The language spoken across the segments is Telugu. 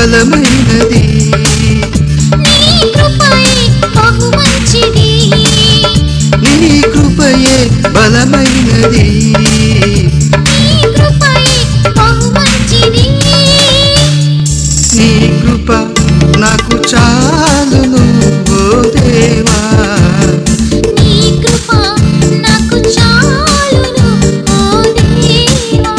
బలమైనది నీ కృపయే బహు మంచిది నీ కృపయే బలమైనది నీ కృపయే బహు మంచిది నీ కృప నాకు చాలును ఓ దేవా నీ కృప నాకు చాలును ఓ దేవా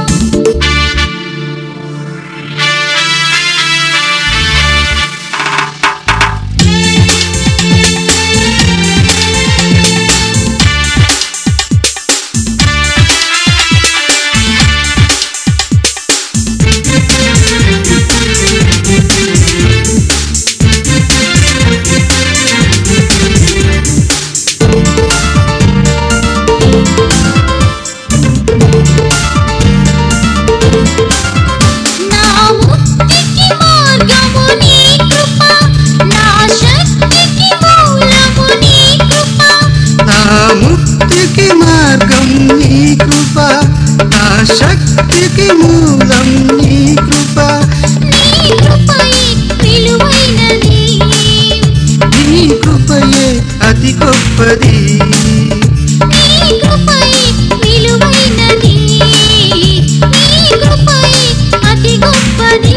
నా ముక్తికి మార్గము నీ కృప నా శక్తికి మూలము నీ కృప నా ముక్తికి మార్గం నీ కృప నా శక్తికి మూలం నీ కృప నీ కృపయే విలువైనది నీ కృపయే అతి గొప్పది నీ కృపయే విలువైనది నీ కృపయే అతి గొప్పది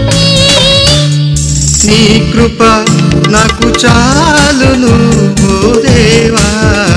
నీ కృప నాకు చాలును ఓ దేవా